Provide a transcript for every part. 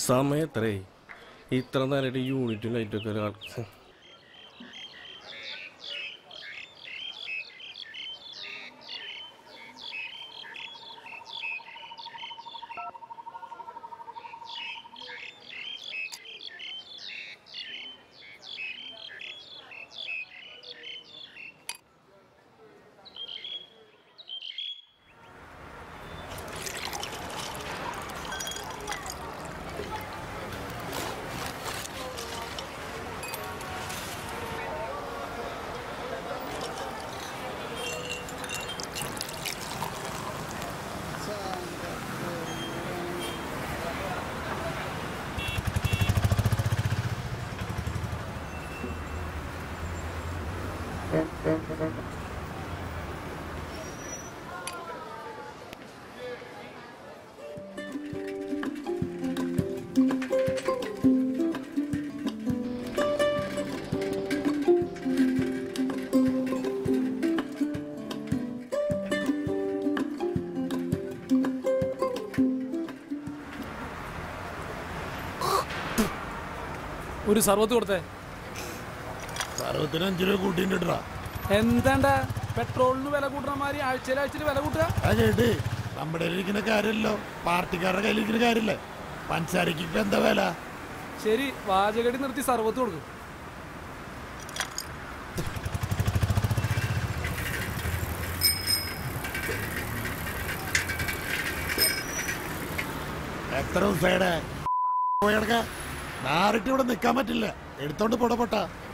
സമയത്രേ ഇത്ര നേരമായിട്ട് യൂണിറ്റും ലൈറ്റൊക്കെ ഒരാൾ ഒരു സർവത്ത് കൊടുത്തേ സർവത്തിന് അഞ്ചു രൂപ കൂട്ടിണ്ടാ എന്താണ്ടാ പെട്രോളിന് വില കൂട്ടണ മാതിരി ആഴ്ചയിൽ ആഴ്ചയിൽ വില കൂട്ടുക ആ ചേട്ടി നമ്മുടെ കയ്യിൽ ഇരിക്കുന്ന കാര്യമല്ലോ പാർട്ടിക്കാരുടെ കയ്യിൽ ഇരിക്കുന്ന കാര്യമില്ലേ പഞ്ചസാരക്ക് ഇപ്പൊ എന്താ വില ശരി വാചകടി നിർത്തി സർവത്ത് കൊടുക്കും എത്ര ദിവസയുടെ പോയടക്ക നാറിട്ട് ഇവിടെ നിൽക്കാൻ പറ്റില്ല എടുത്തോണ്ട് പുടപെട്ട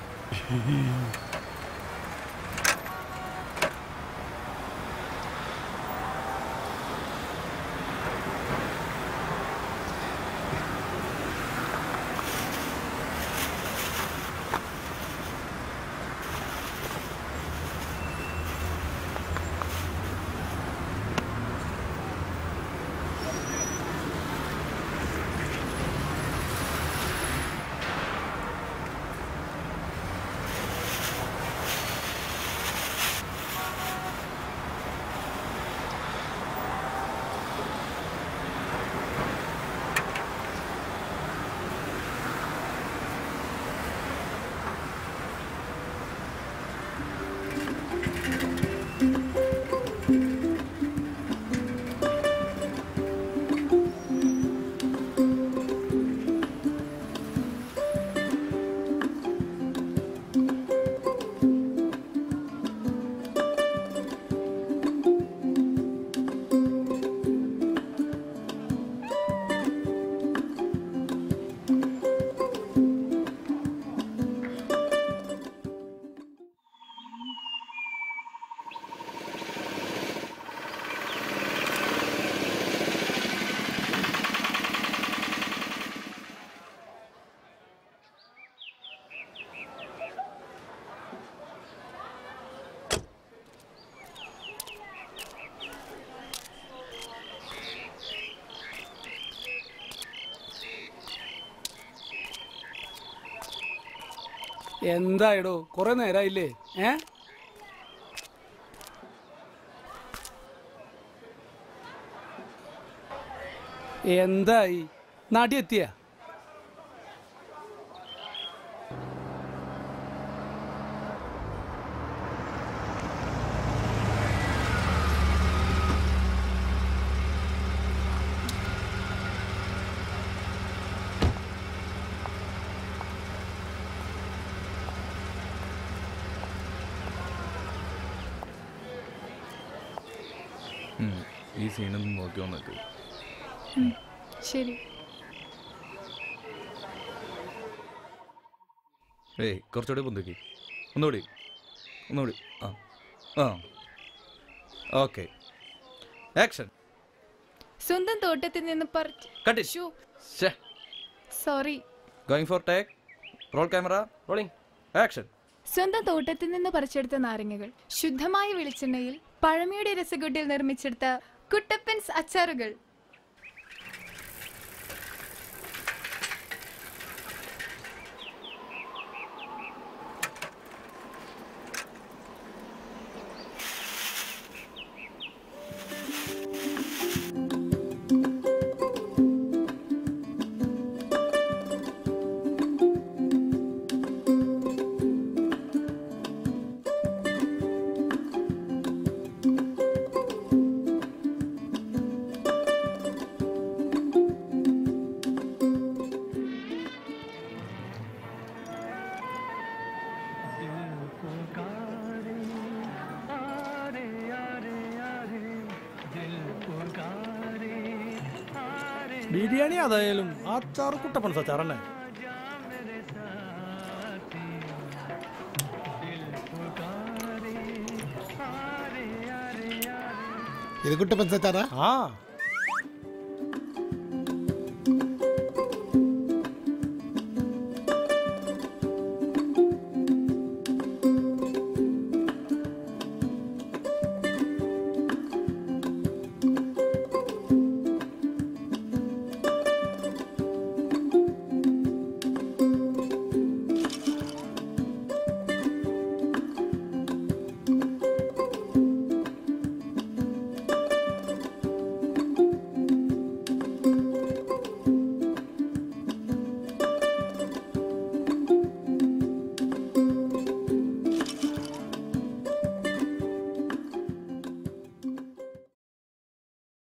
എന്തായിടോ കുറെ നേരമായില്ലേ ഏ എന്തായി നാട്ടി എത്തിയ ഈ സീനൊന്നും നോക്കി വന്നിട്ട് ശരി ഏയ് കുറച്ചുകൂടി പൊന്തിക്ക് ഒന്നുകൂടി ഒന്നുകൂടി ആ ആ ഓക്കെ ആക്ഷൻ സ്വന്തം തോട്ടത്തിൽ നിന്ന് Cut it. പറിച്ചു sorry going for take roll camera rolling action സ്വന്തം തോട്ടത്തിൽ നിന്ന് പറിച്ചെടുത്ത നാരങ്ങകൾ ശുദ്ധമായ വെളിച്ചെണ്ണയിൽ പഴമയുടെ രസകുട്ടിയിൽ നിർമ്മിച്ചെടുത്ത കുട്ടപ്പൻസ് അച്ചാറുകൾ ബിരിയാണി അതായാലും അച്ചാറ് കുട്ടപ്പൻ സച്ചാറന്നെ ഇത് കുട്ടപ്പൻ സച്ചാറാ ആ